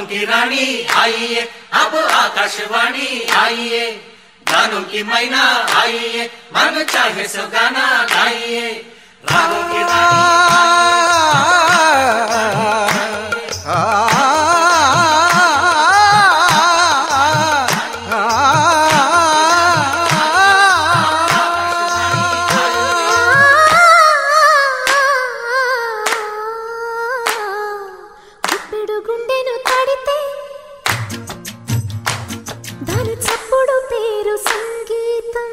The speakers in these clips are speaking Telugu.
गानों की रानी आइए अब आकाशवाणी आइए गानों की मैना आइए मन चाहे सो गाना गाइए रागों की रानी గుప్పెడు గుండెను తడితే దాని చప్పుడు పేరు సంగీతం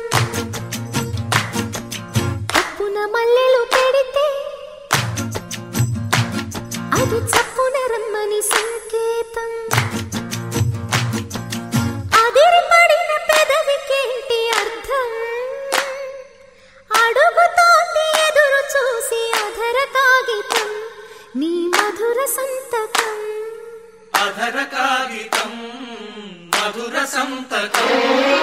కప్పున మల్లెలు పెడితే అది చప్పున రమ్మని సంకేతం అదిరి పడిన పెదవికేంటి అర్థం అడుగుతోంది ఎదురు చూసి అధర కాగితం నీ మధుర సంతకం अधर कागितं मधुर संतकम्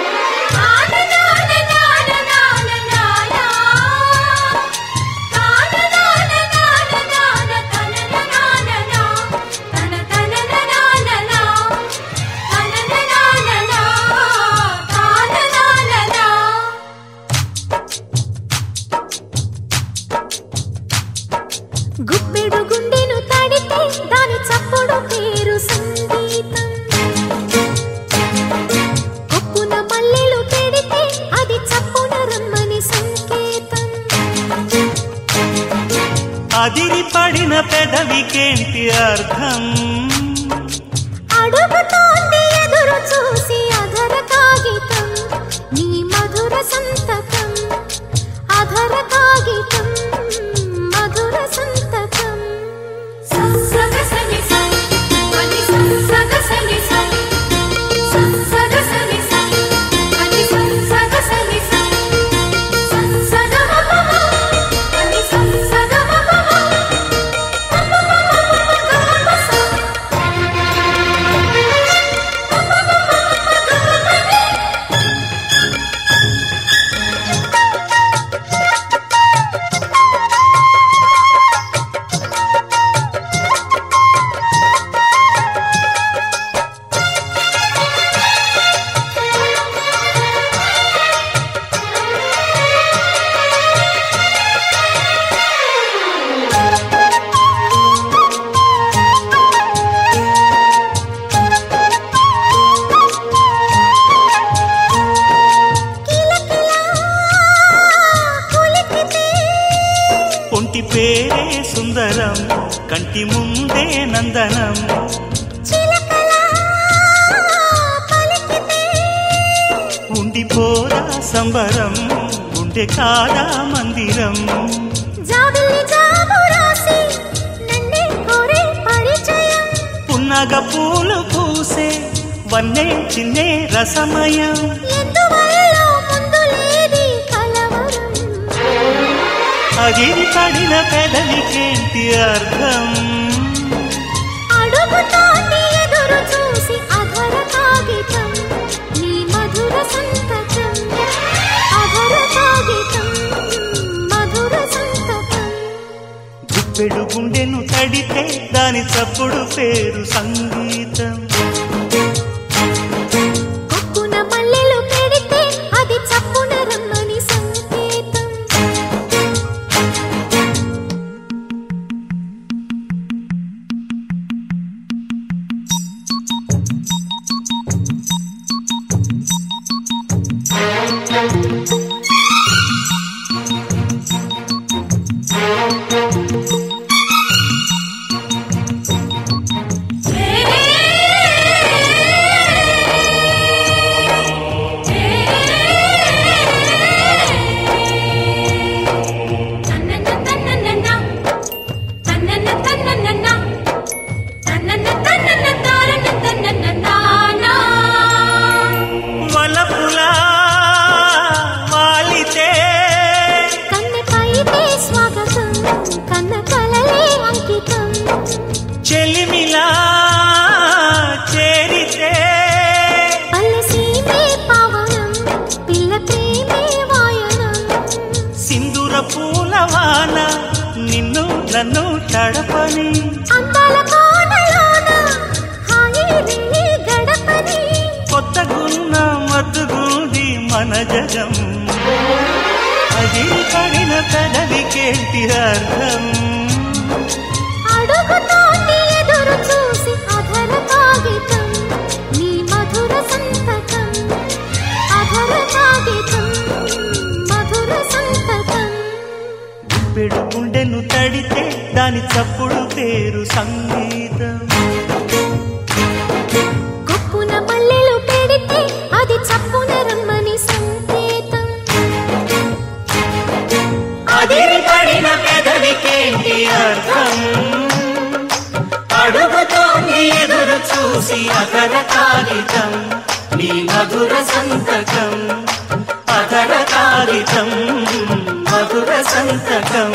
గుప్పెడు గుండెను తడితే దాని చప్పుడు పేరు సంగీతం కొప్పున మల్లెలు పెడితే అది చప్పున రమ్మని సంకేతం అదిరి పడిన పెదవికేంటి అర్థం అడుగుతోంది ఎదురు చూసి అధర కాగితం నీ మధుర సంతకం అధర కాగితం మధుర సంతకం సగసని సై అని సగసని సై సగసని సై అని సగసని సై సగమమ అని సగమమ ఒంటి పేరే సుందరం కంటి ముందే నందనం ఉండిపోరా సంబరం గుండె కాదా మందిరం జాబిల్లి జాబు రాసి నన్నే కోరే పరిచయం పున్నగ పూలు పూసే వన్నే చిన్నే రసమయం ఎందువల్ల ముందు లేది కలవరం అగిరి పడిన పెదవికేంటి అర్థం అడుగుతోంది ఎదురు చూసి అధర కాగితం నీ మధుర సంతకం అధర కాగితం మధుర సంతకం గుప్పెడు గుండెను తడితే దాని చప్పుడు పేరు సంగీతం కొప్పున మల్లెలు పెడితే అది చప్పున రమ్మని సంకేతం వలపులా వాలితే కన్నెపైతే స్వాగతం కన్న కలలే అంకితం చెలిమిలా చేరితే పల్లె సీమే పావనం పిల్ల ప్రేమే వాయనం సింధూర పూలవాన నిన్ను నన్ను తడపని అందాల కోనలోన హాయి జగం అదిరి పడిన పెదవికేంటి అర్థం అడుగుతోటి ఎదురు చూసి అధర కాగితం నీ మధుర సంతకం అధర కాగితం మధుర సంతకం గుప్పెడు గుండెను తడితే దాని చప్పుడు పేరు సంగీతం కొప్పున మల్లెలు పెడితే అది చప్పున రమ్మని సంకేతం అదిరి పడిన పెదవికేంటి అర్థం అడుగుతోంది ఎదురు చూసి అతర కాగితం నీ మధుర సంతకం అదర కాగితం మధుర సంతకం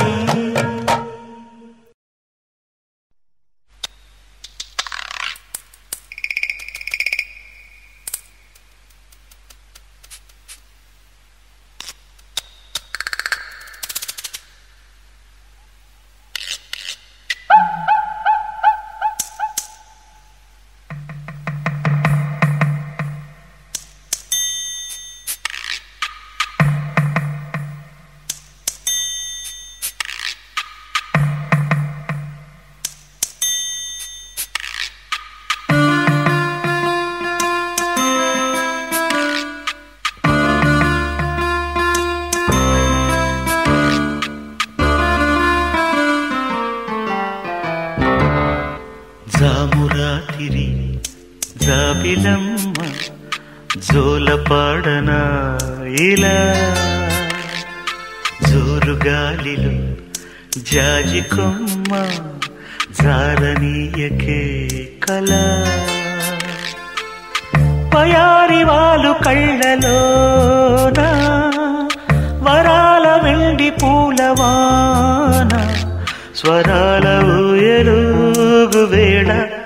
జామురాతిరి జాబిలమ్మ జోలపాడన ఇలా జోరుగాలిలో జాజి కొమ్మ జారనీయకే కళ పయారి వాళ్ళు కళ్ళలోన వరాల వెండి పూలవాన స్వరాల ఊయలుగు వేళ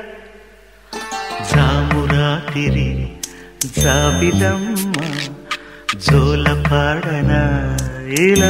జామురాతిరి జాబిలమ్మ జోలపాడన ఇలా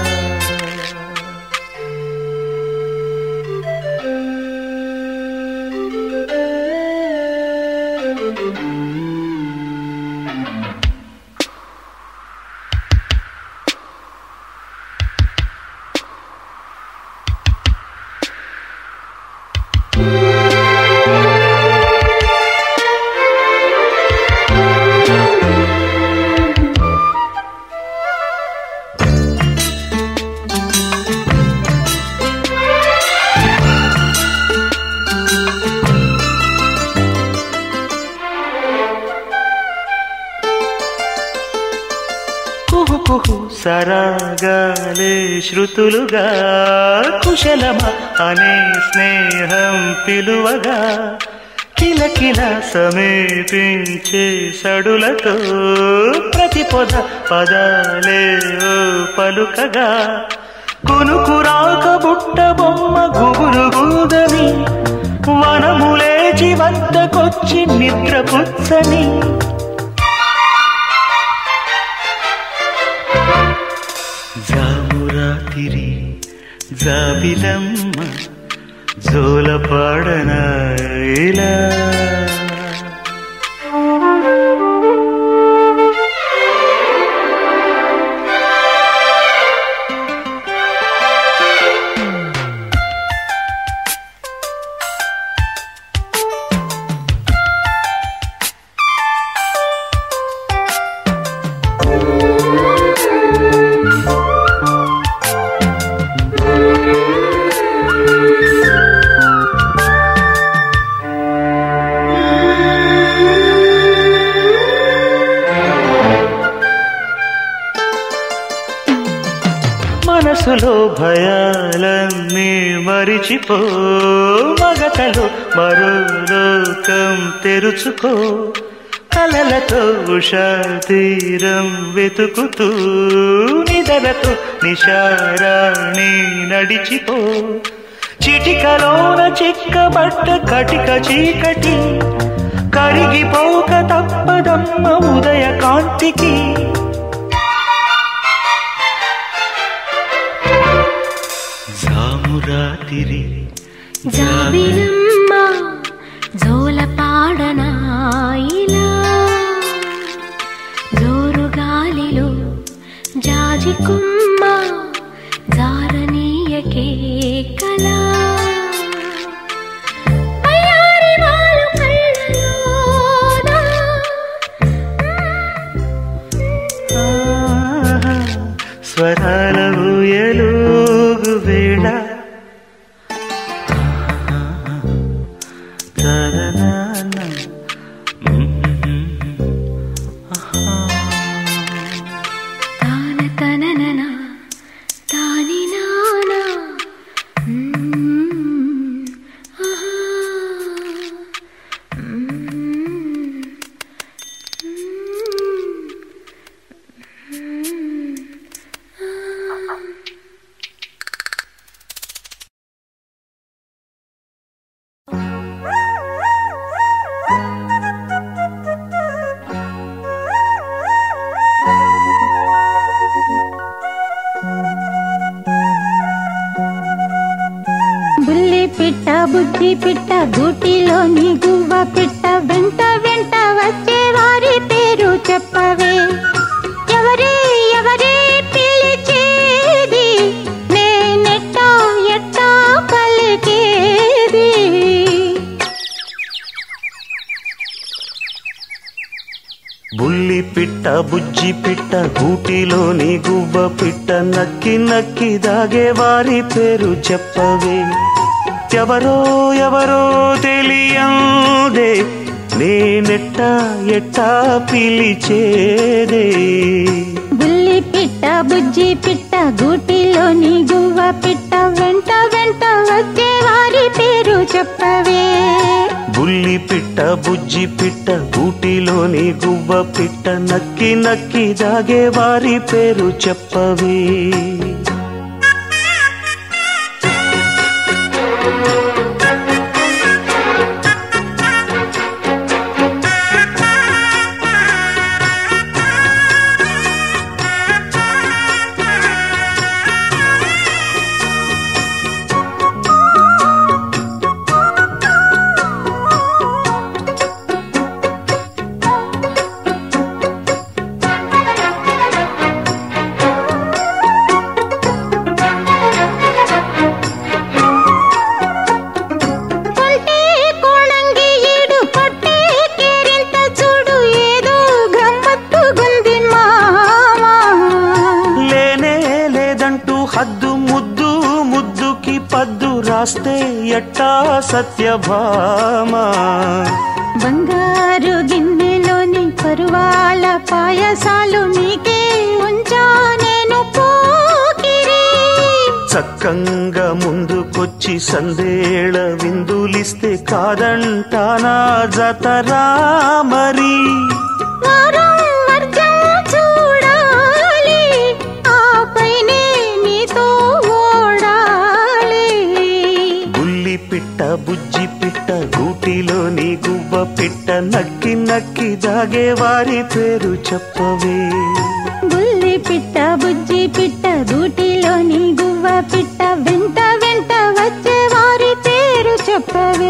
కుహు కుహు సరాగాలే శృతులుగా కుశలమ అనే స్నేహం పిలువగా కిలకిల సమీపించే సడులతో ప్రతి పొద పదాలే ఓ పలుకగా కునుకురాక బుట్ట బొమ్మ గుబురు గూదని వనములేచి వద్దకొచ్చి నిద్రపుచ్చని జామురాతిరి జాబిలమ్మ జోలపాడన ఇలా మనసులో భయాలన్నీ మరిచిపో మగతలో మరో లోకం తెరుచుకో కలలతో ఉషా తీరం వెతుకుతూ నిదలతో నిషారాణి నడిచిపో చిటికలోన చిక్కబట్ట కటిక చీకటి కరిగిపోక తప్పదమ్మ ఉదయ కాంతికి జామురాతిరి జాబిలమ్మ జోలపాడనా ఇలా జోరు గాలిలో కొమ్మ జారనీయకే కలా అయ్యారి వాలు కళ్ళలోన ఆహా, స్వరాల ఊయలుగు వేళ తననాన్న. తాన తననన తాని నానా మ్మ్. ఆహా. మ్మ్. బుల్లి పిట్ట బుద్ధి పిట్ట గూటిలోని గువ్వ పిట్ట వెంట వెంట వచ్చే వారి పేరు చెప్పవే ఎవరే ఎవరే పిలిచేది నేనెట్టా ఎట్టా పలికేది బుల్లి పిట్ట బుజ్జి పిట్ట గూటిలోని గువ్వ పిట్ట నక్కి నక్కి దాగే వారి పేరు చెప్పవే ఎవరో ఎవరో తెలియందే నేనెట్ట ఎట్టా పిలిచేదే బుల్లి పిట్ట బుజ్జి పిట్ట గూటిలోని గువ్వ పిట్ట వెంట వెంట వచ్చే వారి పేరు చెప్పవే బుల్లి పిట్ట బుజ్జి పిట్ట గూటిలోని గువ్వ పిట్ట నక్కి నక్కి దాగే వారి పేరు చెప్పవే కొంటే కోణంగి ఈడు కొట్టే కేరింత చూడు ఏదో గమ్మత్తుగుంది మామా లేనే లేదంటూ హద్దు ముద్దు ముద్దుకి పద్దు రాస్తే ఎట్టా సత్యభామా బంగారు గిన్నెలోని పరువాల పాయసాలు నీకే ఉంచా నేను పోకిరి చక్కంగా ముందుకొచ్చి సందేళ విందులిస్తే కాదంటానా జతరా మరి వారం వర్జం చూడాలి ఆపైనే నీతో ఓడాలి బుల్లి పిట్ట బుజ్జి పిట్ట గూటిలోని గువ్వ పిట్ట నక్కి నక్కి దాగే వారి పేరు చెప్పవే బుల్లి పిట్ట బుజ్జి పిట్ట గూటిలోని గువ్వ పిట్ట వెంట వెంట వచ్చే వారి పేరు చెప్పవే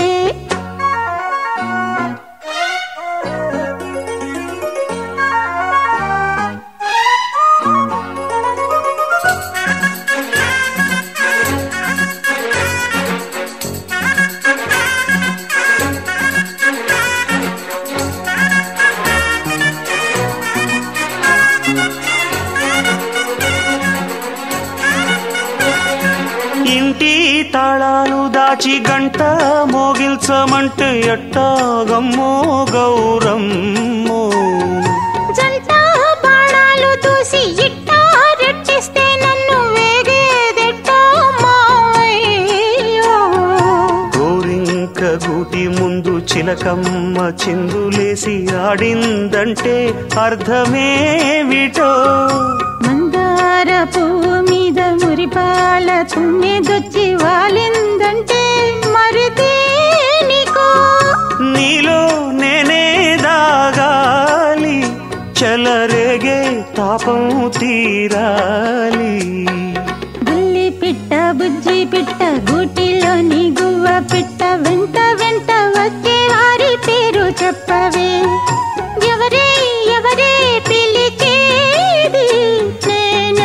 ఇంటి తాళాలు దాచి గంట మోగిల్చమంటే ఎట్టాగమ్మో గౌరమ్మో జంట బాణాలు దూసి ఇట్టా రెట్టిస్తే నన్ను వేగేదెట్టా మావయ్యో గోరింక గూటి ముందు చిలకమ్మ చిందులేసి ఆడిందంటే అర్థమేమిటో మందార పువ్వు మీద మురిపాల తుమ్మెదొచ్చి వాలిందంటే మరి దేనికో నీలో నేనే దాగాలి చెలరేగే తాపం తీరాలి బుల్లి పిట్ట బుజ్జి పిట్ట గూటిలోని గువ్వ పిట్ట వెంట వెంట వచ్చే వారి పేరు చెప్పవే ఎవరే ఎవరే పిలిచేది నేనెట్ట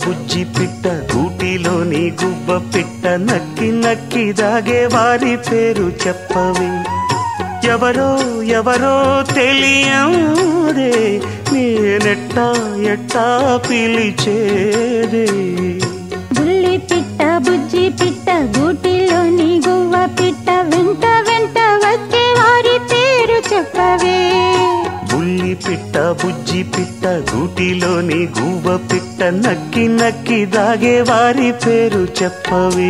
బుజ్జి పిట్ట గూటిలోని గువ్వ పిట్ట నక్కి నక్కి దాగే వారి పేరు చెప్పవే ఎవరో ఎవరో తెలియదే నేనెట్టా ఎట్టా పిలిచేదే బుల్లి పిట్ట బుజ్జి పిట్ట గూటిలోని గువ్వ పిట్ట వెంట వెంట వచ్చే వారి పేరు చెప్పవే బుల్లి పిట్ట బుజ్జి పిట్ట గూటిలోని గువ్వ పిట్ట నక్కి నక్కి దాగే వారి పేరు చెప్పవే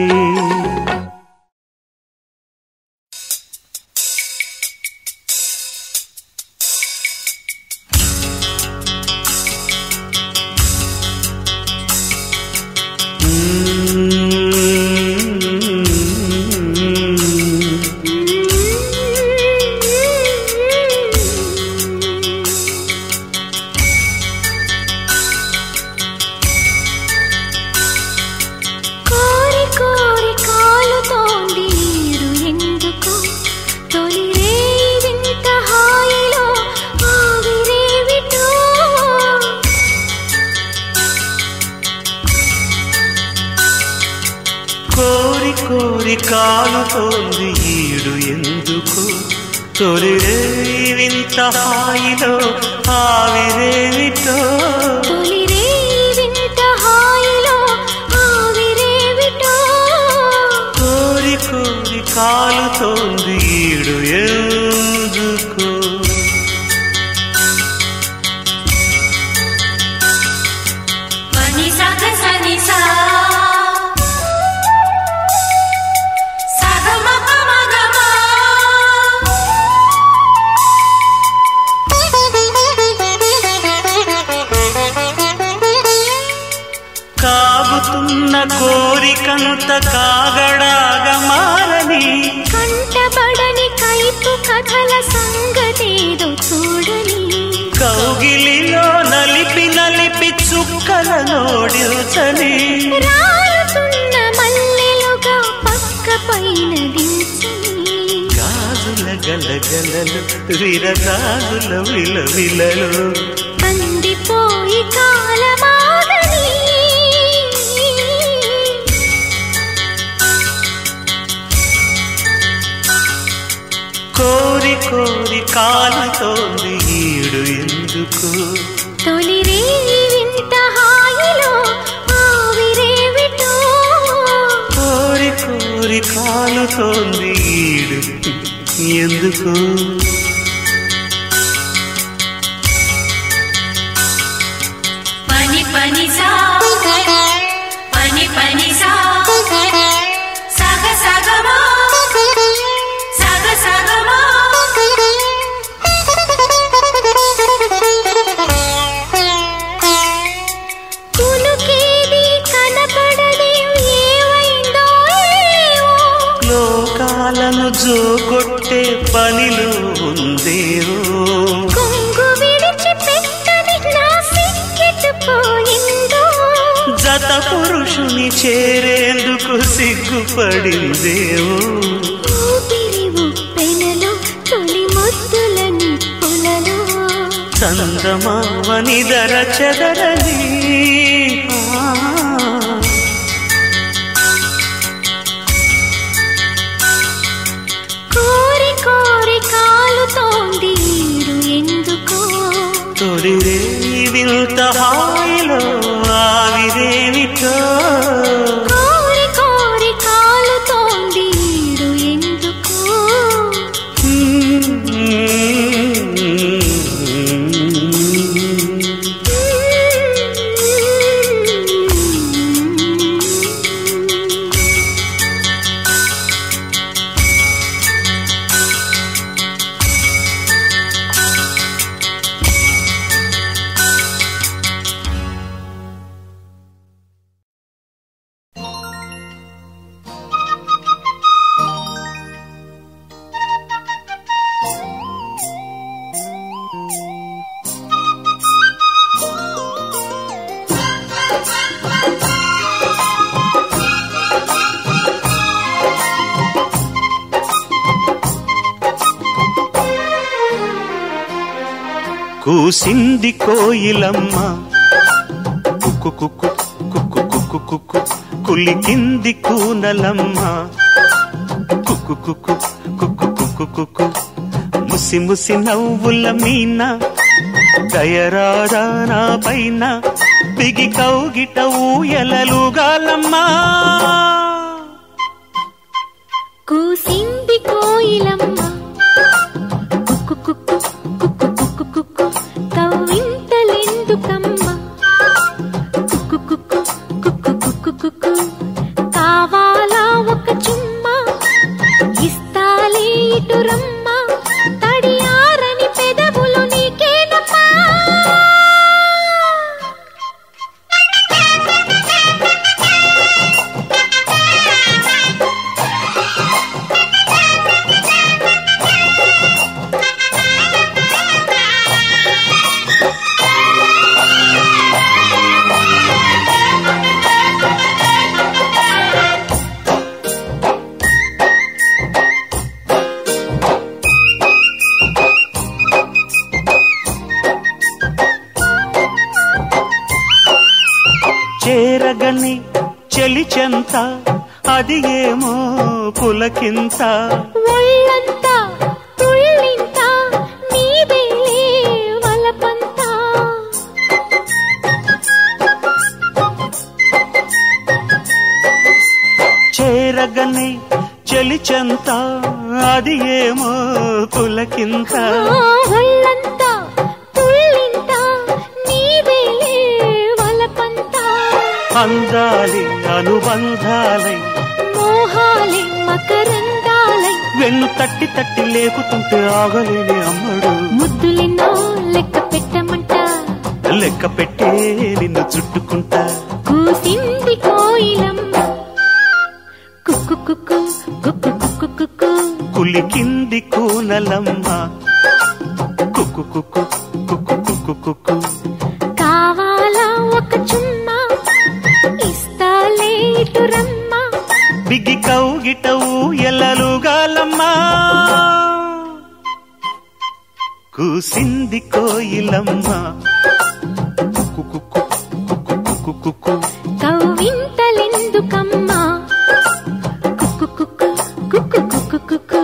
కోరి కోరి కాలుతోంది నీరు ఎందుకు తొలి రేయి వింత హాయిలో ఆవిరేవిటో కోరి కోరి కాలుతోంది ఈడు ఎందుకు తొలి రేయి వింత హాయిలో ఆవిరేమిటో తొలి రేయి వింత హాయిలో ఆవిరేవిటో కోరి కోరి కాలుతోంది ఈడు ఎందుకు పని సగ సని సా సగమ పమ గమ కాగుతున్న కోరికంత కాగడాగా మారని కంటబడని కైపు కథల సంగతేదో చూడని కౌగిలిలో నలిపి నలిపి చుక్కల నోడించని రాలుతున్న మల్లెలుగా పక్క పైన దించని గాజుల గలగలలు విరగాజుల విలవిలలు కందిపోయి కాలమాగని కోరి కోరి కాలుతోంది ఈడు ఎందుకు తొలి రేయి వింత హాయిలో ఆవిరేవిటో కోరి కోరి కాలుతోంది ఈడు ఎందుకు పని పని సా పని పని సా సగ సగమ సగ సగమ కులుకేది కనపడదే ఏమైందో ఏవో. లోకాలను జోగొట్టే పనిలో ఉందేవో కొంగు విడిచి పెట్టని నా సిక్కెత్తుపోయిందో. జత పురుషుని చేరేందుకు సిగ్గుపడిందేవో ఊపిరి ఉప్పెనలో తొలి ముద్దుల నిప్పులలో. చందమావని ధర చెదరని ఆ. కోరి కోరి కాలుతోంది ఈడు ఎందుకో తొలి రేయి వింత హాయిలో ఆవిరేమిటో కోరి కోరి కాలుతోంది ఈడు ఎందుకో కూసింది కోయిలమ్మ కుక్కు కుక్కు కుక్కు కుక్కు కుక్కు కులి కింది కూనలమ్మ కుక్కు కుక్కు కుక్కు కుక్కు కుక్కు ముసి ముసి నవ్వుల మీన దయరాదా నా పైన బిగి కౌగిట ఊయలలుగాలమ్మా కూసింది కోయిలమ్మ కుక్కు కుక్కు కుక్కు కుక్కు కుక్కు కవ్వింతలెందుకమ్మ కుక్కు కుక్కు కుక్కు కుక్కు కుక్కు కావాలా ఒక చుమ్మా ఇస్తాలే ఇటు రమ్మ తడియారని పెదవులు నీకేనమ్మా చేరగని చెలి చెంత అది ఏమో పులకింత ఒళ్ళంతా తుళ్ళింత నీదేలే వలపంతా చేరగని చెలి చెంత అది ఏమో పులకింత ఆ ఒళ్ళంతా తుళ్ళింత నీదేలే వలపంతా అందాలి అనుబంధాలై మోహాలే మకరందాలై వెన్ను తట్టి తట్టి లేకుతుంటే ఆగలేని అమ్మడు ముద్దులెన్నో లెక్క పెట్టమంట లెక్క పెట్టే నిన్ను చుట్టుకుంటా కూసింది కోయిలమ్మ కుక్కు కుక్కు కుక్కు కుక్కు కుక్కు కులి కింది కూనలమ్మ కుక్కు కుక్కు కుక్కు కుక్కు కుక్కు కావాలా ఒక చుమ్మా ఇస్తాలే ఇటు రమ్మా బిగి కౌగిట ఊయలలుగాలమ్మా కూసింది కోయిలమ్మ కుక్కు కుక్కు కుక్కు కుక్కు కుక్కు కవ్వింతలెందుకమ్మా కుక్కు కుక్కు కుక్కు కుక్కు కుక్కు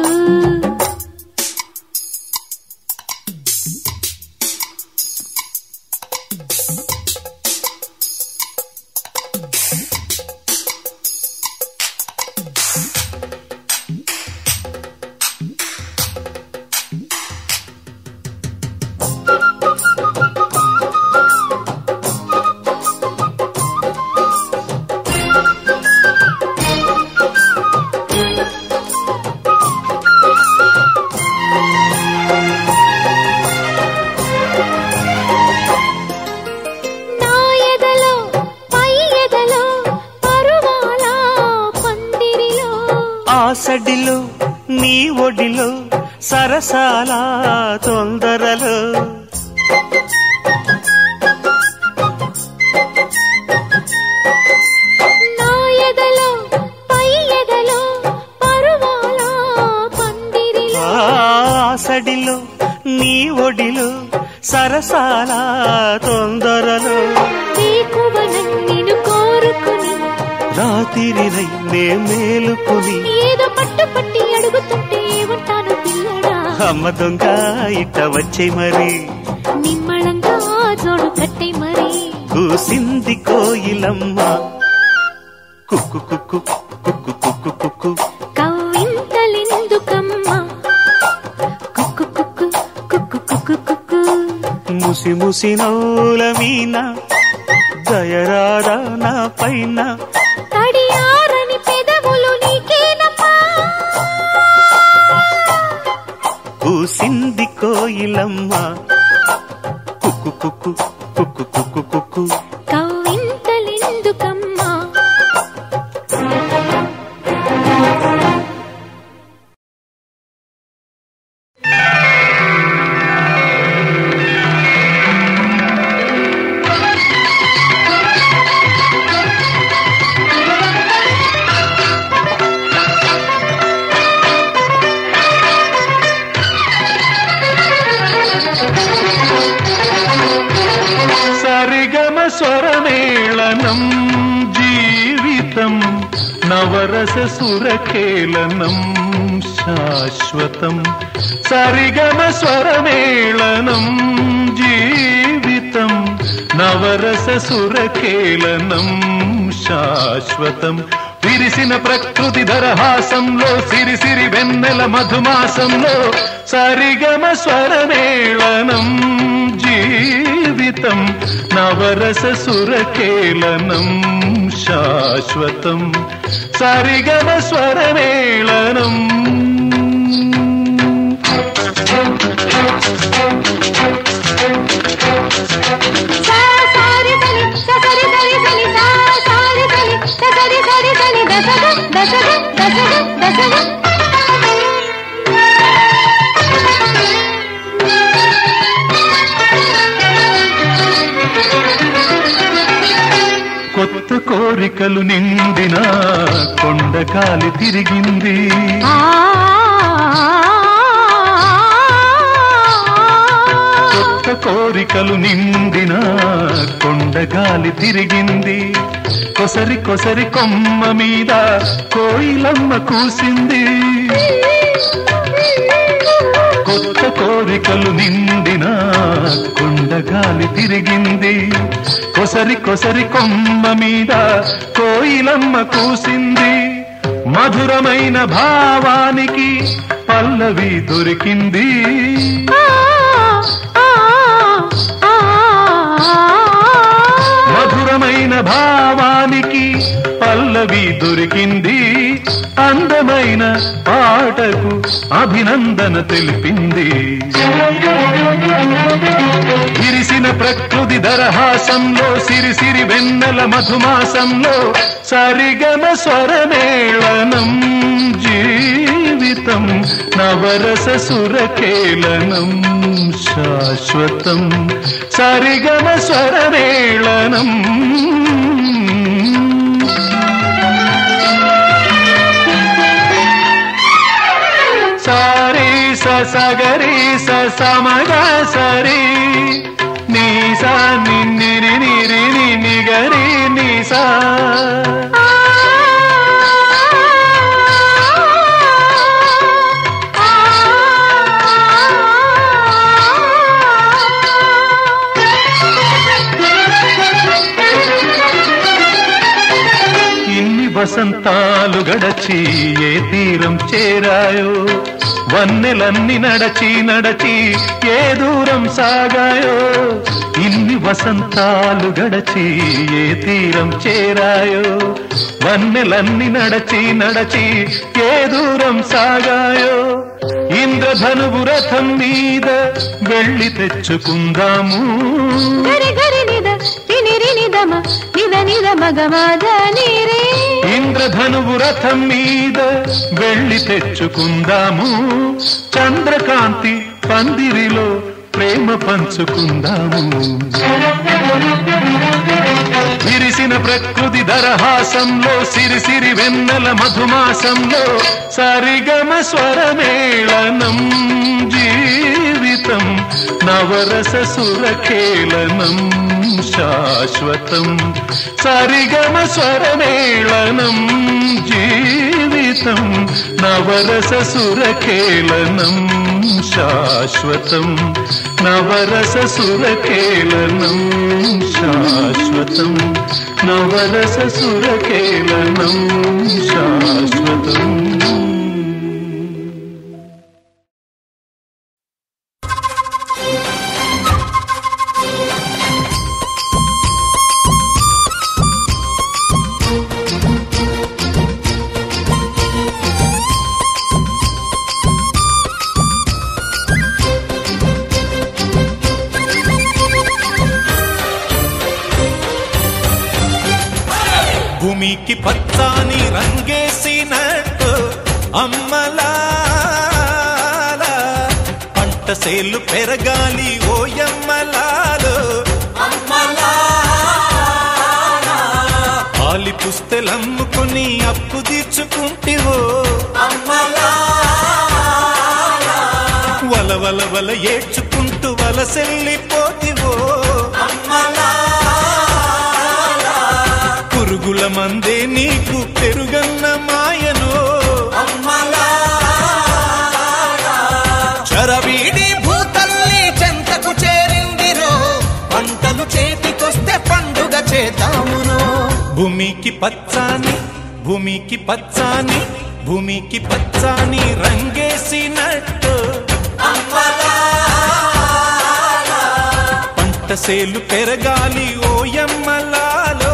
నా ఎదలో పై ఎదలో పరువాల పందిరిలో ఆసడిలో నీ ఒడిలో సరసాల తొందరలో నా ఎదలో పై ఎదలో పరువాల పందిరిలో ఆసడిలో నీ ఒడిలో సరసాల తొందరలో వేకువనం నిన్ను కోరుకుని రాతిరినై నే మేలుకుని ఏదో పట్టు పట్టి అడుగుతుంటే ఉంటాను పిల్లడా అమ్మ దొంగ ఇట్ట వచ్చే మరి నిమ్మళంగా జోడు కట్టే మరి కూసింది కోయిలమ్మ కుక్కు కుక్కు కుక్కు కుక్కు కుక్కు కవ్వింతలెందుకమ్మా కుక్కు కుక్కు కుక్కు కుక్కు కుక్కు ముసి ముసి నౌల మీన దయరారా నా పైన తడియారని పెదవులు నీకేనమ్మా కూసింది కోయిలమ్మ కుక్కు కుక్కు కుక్కు కుక్కు కుక్కు కవ్వింతలెందుకమ్మా సరిగమ స్వరమేళనం జీవ నవరస సురకేళనం శాశ్వతం సరిగమ స్వరమేళనం జీవితం నవరస సురకేళనం శాశ్వతం విరిసిన ప్రకృతి దరహాసంలో సిరిసిరి వెన్నెల మధుమాసంలో సరిగమ స్వరమేళనం జీవితం నవరస సురకేళనం శాశ్వతం సరిగమ స్వరమేళనం సా సారి సని ససరి సరి సని సా సారి సని ససరి సరి సని దసగ దసగ దసగ దసగ కొత్త కోరికలు నిండిన కొండకాలి తిరిగింది ఆ కొత్త కోరికలు నిండిన కొండగాలి తిరిగింది కొసరి కొసరి కొమ్మ మీద కోయిలమ్మ కూసింది కొత్త కోరికలు నిండిన కొండగాలి తిరిగింది కొసరి కొసరి కొమ్మ మీద కోయిలమ్మ కూసింది మధురమైన భావానికి పల్లవి దొరికింది మధురమైన భావానికి పల్లవి దొరికింది అందమైన పాటకు అభినందన తెలిపింది విరిసిన ప్రకృతి దరహాసంలో సిరిసిరి వెన్నెల మధుమాసంలో సరిగమ స్వరమేళనం జీవితం నవరస సురకేళనం శాశ్వతం సరిగమ స్వరమేళనం సారీ స సగరి స సమగ సరి నీ సా నిన్నిరి నిరి ని నిగరి నీ సా ఇన్ని వసంతాలు గడచి ఏ తీరం చేరాయో వన్నెలన్ని నడచి నడచి ఏ దూరం సాగాయో ఇన్ని వసంతాలు గడచి ఏ తీరం చేరాయో వన్నెలన్ని నడచి నడచి ఏ దూరం సాగాయో ఇంద్రధనువు రథం మీద వెళ్ళి తెచ్చుకుందాము గరి గరి నిద తిని రి నిదమ నిద నిద మగ మద నీరే ఇంద్రధనువు రథం మీద వెళ్ళి తెచ్చుకుందాము చంద్రకాంతి పందిరిలో ప్రేమ పంచుకుందాము విరిసిన ప్రకృతి దరహాసంలో సిరిసిరి వెన్నెల మధుమాసంలో సరిగమ స్వరమేళనం జీవితం నవరస సురకేళనం శాశ్వతం సరిగమ స్వరమేళనం జీవితం నవరస సురకేళనం శాశ్వతం నవరస సురకేళనం శాశ్వతం నవరస సురకేళనం శాశ్వతం భూమికి పచ్చాని రంగేసినట్టు అమ్మలాల పంట సేలు పెరగాలి ఓయమ్మలాలు పాలి పుస్తెలమ్ముకుని అప్పు తీర్చుకుంటివో వల వల వల ఏడ్చుకుంటూ వలసెల్లిపోతివో పురుగుల మందే నీకు పెరుగన్న భూమికి పచ్చాని భూమికి పచ్చాని భూమికి పచ్చాని రంగేసినట్టు పంట సేలు పెరగాలి ఓయమ్మలాలో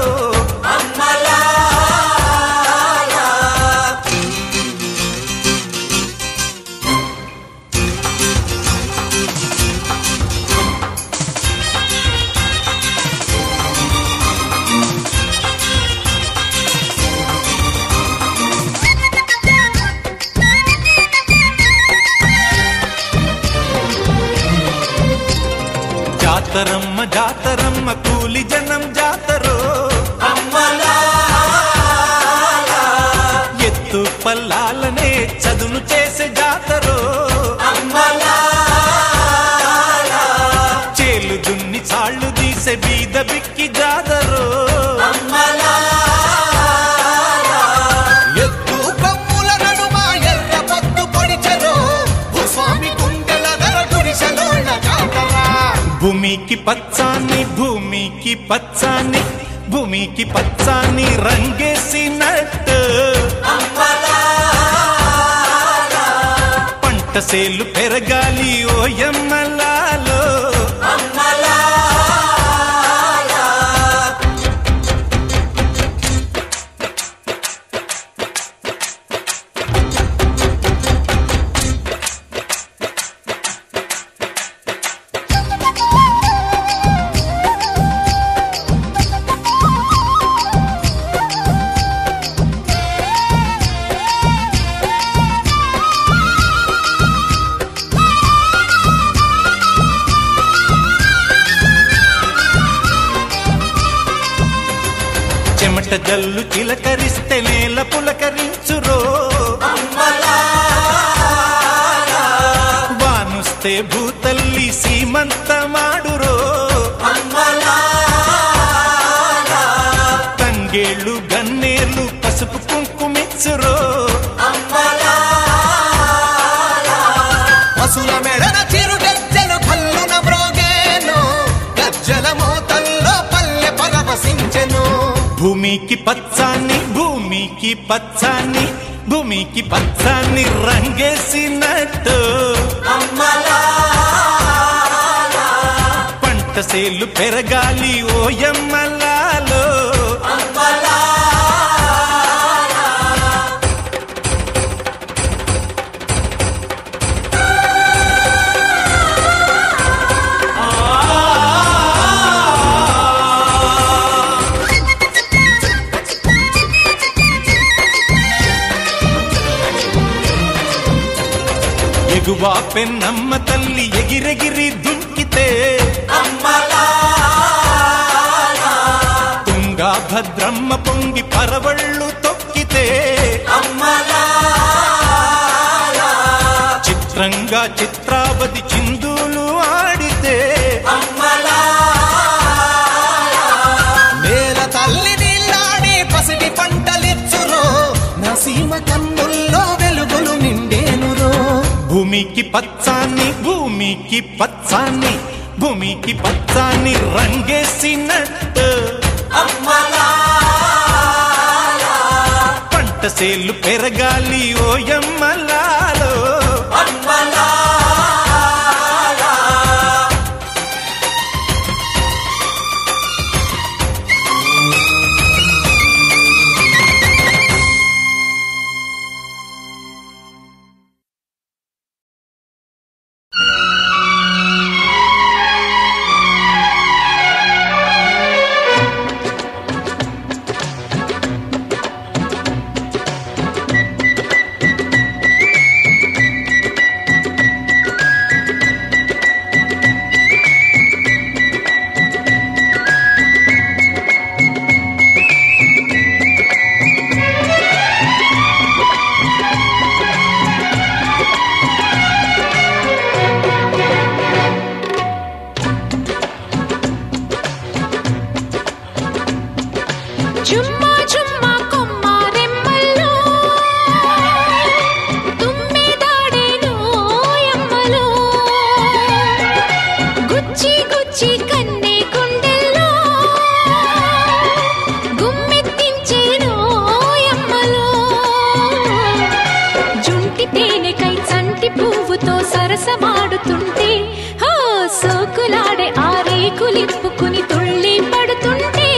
జాతరమ్మ జాతరమ్మ కూలి జనం జాతరో ఎత్తు పల్లాలనే చదును చేసే జాతరో చేలు దున్ని చాళ్ళు తీసే బీద బిక్కి జాతరో ఎత్తు కొమ్ముల నడుమ ఎర్ర పొద్దు పొడిచెను భూస్వామి గుండెల ధర గుడిసెలోన జాతరా భూమికి పచ్చాని భూమికి పచ్చాని భూమికి పచ్చాని రంగేసినట్టు పంట సేలు పెరగాలి ఓయమ్మలాలో చెమట జల్లు చిలకరిస్తే నేల పులకరించురో వానుస్తే భూతల్లి సీమంతమాడురో తంగేళ్ళు గన్నేళ్ళు పసుపు కుంకుమిచ్చురో పశుల మెడన చిరు గజ్జలు కల్లున మ్రోగేను గజ్జల మోతల్లో పల్లె పరవశించెను భూమికి పచ్చాని భూమికి పచ్చాని భూమికి పచ్చాని రంగేసినట్టు పంట సేలు పెరగాలి ఓయమ్మలాలో ఎగువా పెన్నమ్మ తల్లి ఎగిరెగిరి దుంకితే తుంగా భద్రమ్మ పొంగి పరవళ్ళు తొక్కితే చిత్రంగా చిత్రావతి చిందులు ఆడితే నేల తల్లి నీళ్ళాడి పసిడి పంటలిచ్చురో నసీమ కన్నుల్లో వెలుగులు నిండేనురో భూమికి పచ్చాని భూమికి పచ్చాని భూమికి పచ్చాని రంగేసినట్టు పంట సేలు పెరగాలి ఓయమ్మలాలో చుమ్మా చుమ్మా కొమ్మ రెమ్మల్లో తుమ్మెదాడేను యమ్మలో గుచ్చి గుచ్చి కన్నె గుండెల్లో గుమ్మెత్తి సరసమాడుతుంటే హో సోకులాడే ఆ రేకులిప్పుకుని తుళ్ళి పడుతుంటే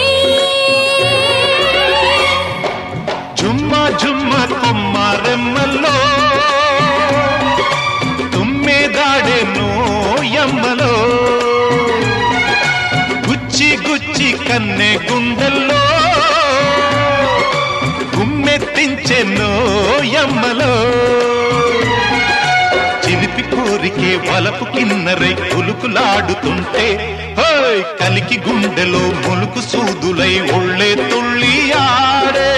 జుమ్మ జుమ్మ కుమ్మారెమ్మల్లో తుమ్మెదాడే నోయమ్మలో గుచ్చి గుచ్చి కన్నె గుండెల్లో గుమ్మెత్తించే నోయమ్మలో చిలిపి కోరికే వలపు కిన్నరై కులుకులాడుతుంటే హోయ్ కలికి గుండెలో ములుకు సూదులై ఒళ్ళే తుళ్ళి ఆడే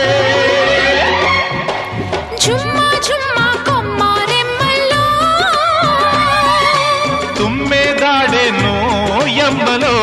జుమ్మా జుమ్మా కొమ్మారెమ్మల్లో తుమ్మెదాడే నోయమ్మలో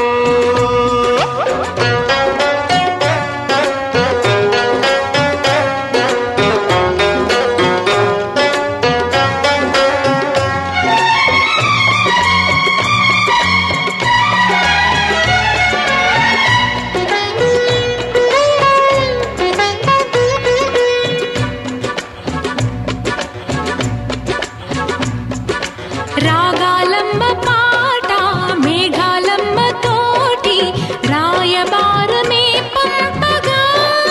రాగాలమ్మ పాట మేఘాలమ్మ తోటి రాయబారమే పంపగా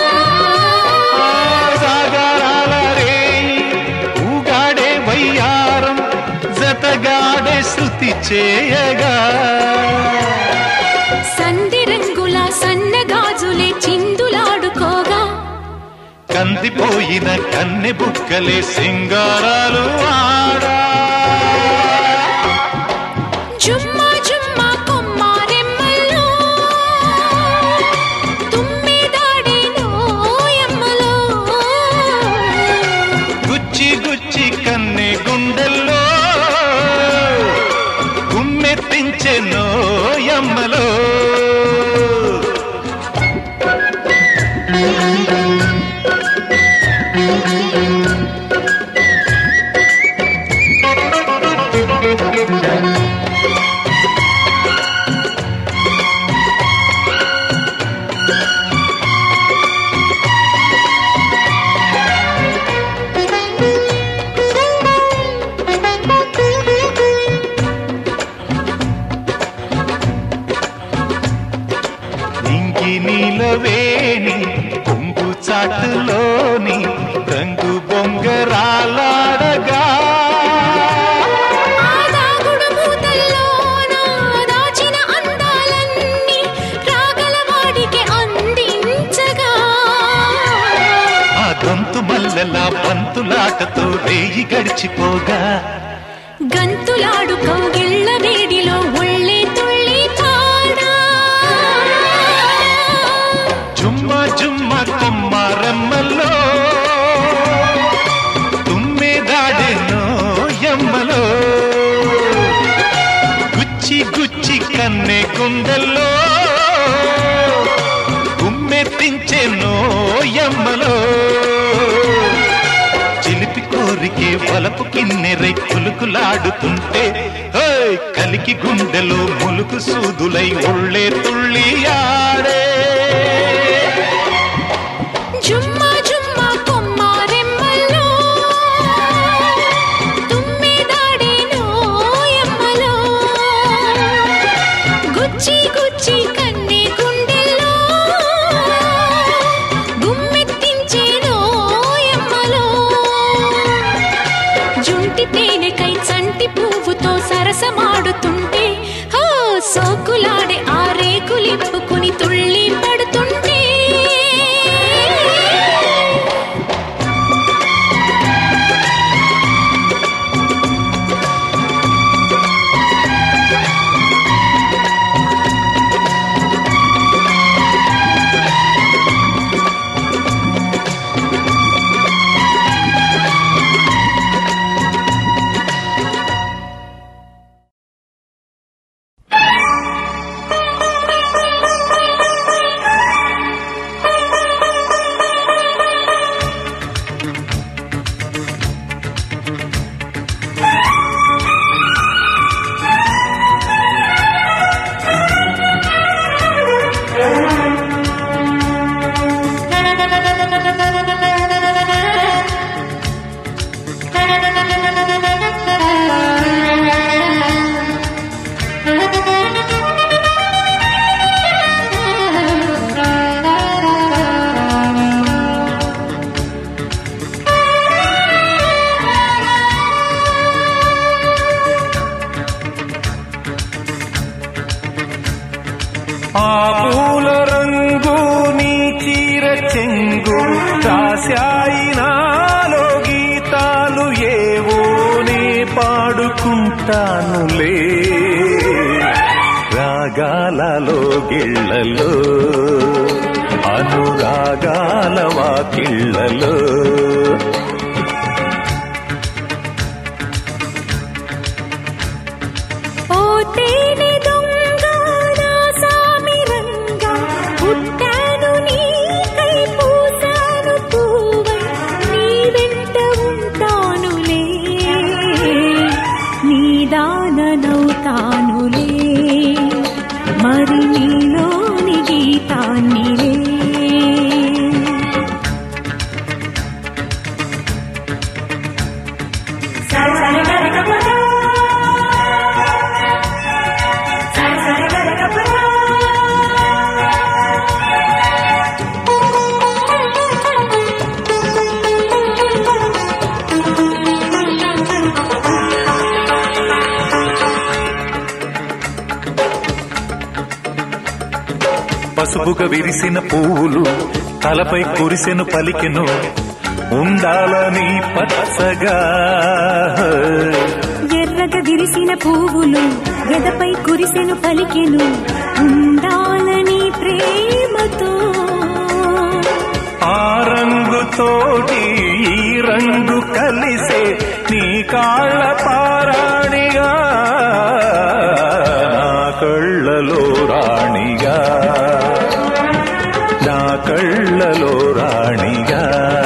సాగరాల రేయి, ఊగాడే వయ్యారం జతగాడే శృతి చేయగా సంధి రంగుల సన్నగాజులే చిందులాడుకోగా కందిపోయిన కన్నె బుక్కలే సింగారాలు ఆడా జుమ్మా జుమ్మా కొమ్మారెమ్మలో తుమ్మిదాడే నోయమ్మలో గుచ్చి గుచ్చి కన్నె గుండెల్లో గుమ్మెత్తించే నోయమ్మలో ఇంకి నీలవేణి కొంగు చాటులోని రంగు బొంగరాలాడగా ఆ దాగుడు మూతల్లోన దాచిన అందాలన్నీ రాగలవాడికి అందించగా ఆ గొంతు మల్లెల బంతులాటతో రేయి గడిచిపోగా గంతులాడు కౌగిళ్ళ వేడిలో ఒళ్ళే తుళ్ళి పాడా జుమ్మ జుమ్మ కొమ్మారమ్మలో తుమ్మెదాడెనో ఎమ్మలో గుచ్చి గుచ్చి కన్నె గుండెల్లో గుమ్మెత్తించెనో ఎమ్మలో చిలిపి కోరికే వలపు కిన్నెరై కులుకులాడుతుంటే హోయ్ కలికి గుండెలో ములుకు సూదులై ఒళ్ళే తుళ్ళి ఆడే జుమ్మా జుమ్మా కొమ్మారెమ్మలో తుమ్మిదాడే నోయమ్మలో గుచ్చి గుచ్చి కన్నె గుండెల్లో గుమ్మెత్తించే నోయమ్మలో జుంటి తేనెకై చంటి పువ్వుతో సరసమాడుతుంటే హో సోకులాడే ఆ రేకులిప్పుకుని తుళ్ళి పడుతుంటే ఆ పూల రంగు నీ చీర చెంగు రాశాయి నాలో గీతాలు ఏవో నే పాడుకుంటానులే రాగాలలో గిళ్ళలో అనురాగాల వాకిళ్ళలో ఓ తేనె దొంగ నా సామి రంగ పుట్టాను నీకై పూసాను పూవై నీ వెంట ఉంటానులే నీ దాననవుతానులే మరి నీలోని గీతాన్నిలే పసుపుగా విరిసిన పువ్వులు తలపై కురిసెను పలికెను ఉండాలని పచ్చగా ఎర్రగా విరిసిన పువ్వులు గదపై కురిసెను పలికెను ఉండాలని ప్రేమతో ఆ రంగుతోటి ఈ రంగు కలిసే నీ కాళ్ళ పారాణిగా నా కళ్ళలో రాణిగా నా కళ్ళలో రాణిగా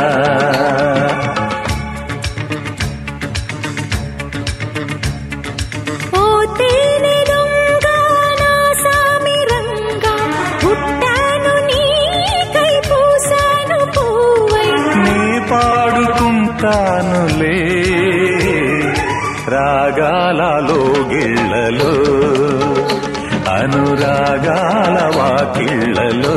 ఓ తేనె దొంగ నా సామి రంగ పుట్టాను నీకై పూసాను పూవై నీ పాడుకుంటానులే రాగాలలో గిళ్ళలో అనురాగాల వాకిళ్ళలో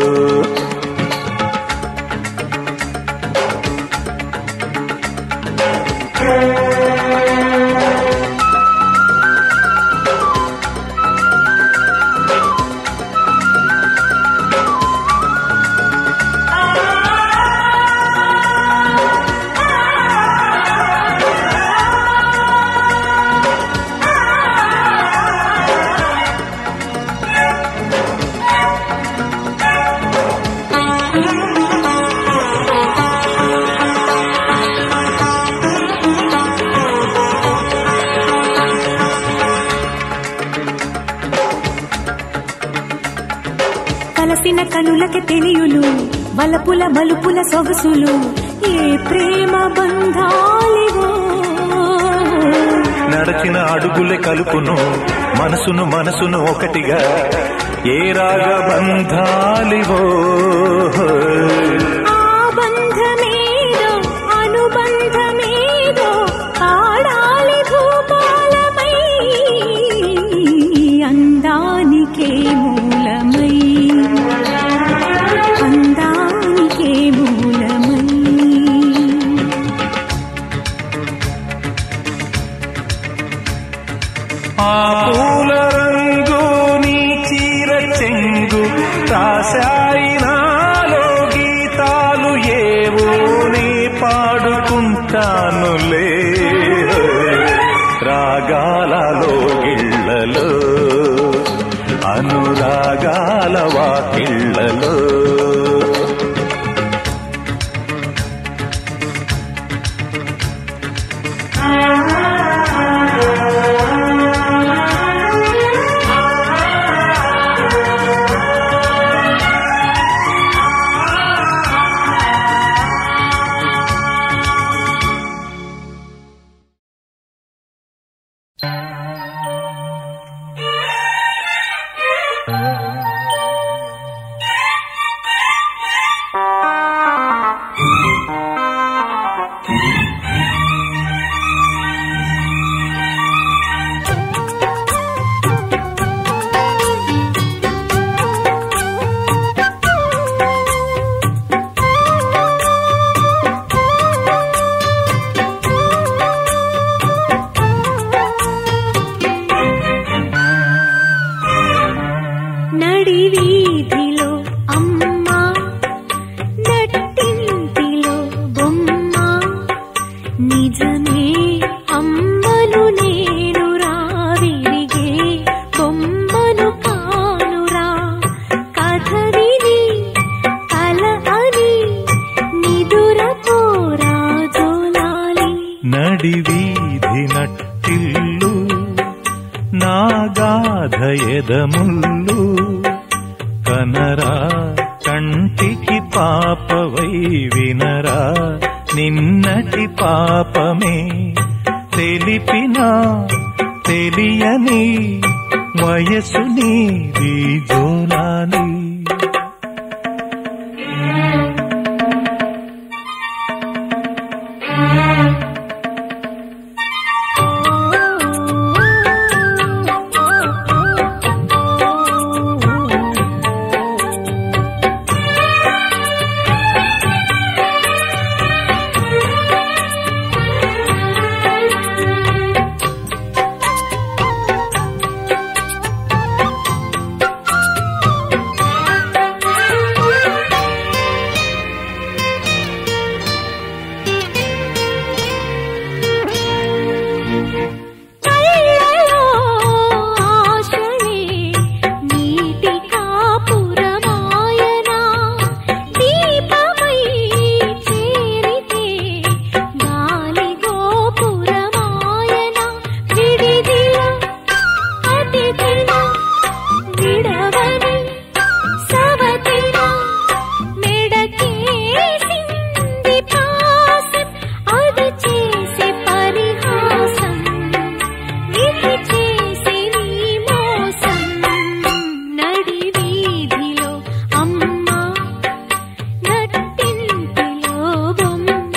కలసిన కనులకి తెలియును వలపుల మలుపుల సొగసులు ఏ ప్రేమ బంధాలివో నడచిన అడుగులే కలుపును మనసును మనసును ఒకటిగా ఏ రాగ బంధాలివో ఆ బంధమేదో అనుబంధమేదో ఆడాలి భూపాలమై అందానికే మూలమై అందానికే మూలమై ఆ పూల రంగు నీ చీర చెంగు రాశాయి నాలో గీతాలు ఏవో నీ పాడుకుంటానులే రాగాలలో గిళ్ళలో అనురాగాల వాకిళ్ళలో నడి వీధిలో అమ్మ నట్టింటిలో బొమ్మ నిజమే అమ్మను నేను రావిరిగే బొమ్మను కానురా కథ విని కల అని నిదుర పోరా జోలాలి నడి వీధి నట్టిల్లు నాగాధ ఎదముల్లు కనరా కంటికి పాపవై వినరా నిన్నటి పాపమే తెలిపినా తెలియని వయసు నీది జోలాలి కళ్ళలో ఆశలే నీటి కాపురమాయనా దీపమై చేరితే గాలి గోపురమాయనా విడిదిల అతిథిల విడవని సవతిన మెడకేసింది పాసం అది చేసే పరిహాసం ఇది చేసే నీ మోసం నడి వీధిలో అమ్మ నట్టింటిలో బొమ్మ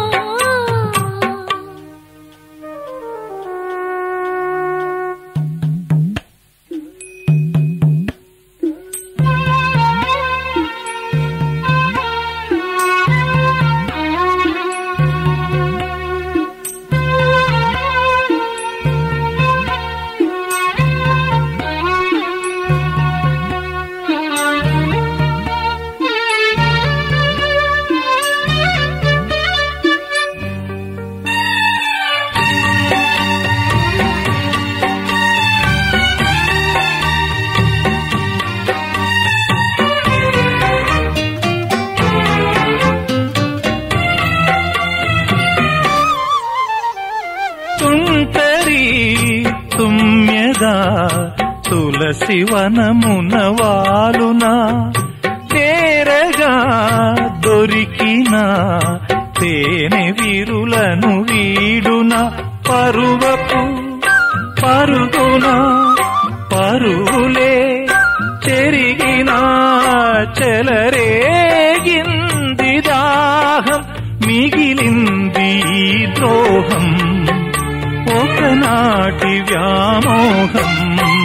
తుంటరి తుమ్యదా తులసి వనమున వాలునా తేరగా దొరికిన తేనె విరులను వీడున పరువపు పరుగున పరువులే చెరిగిన చెలరేగింది దాహం మిగిలింది ఈ ద్రోహం ఒకనాటి వ్యామోహం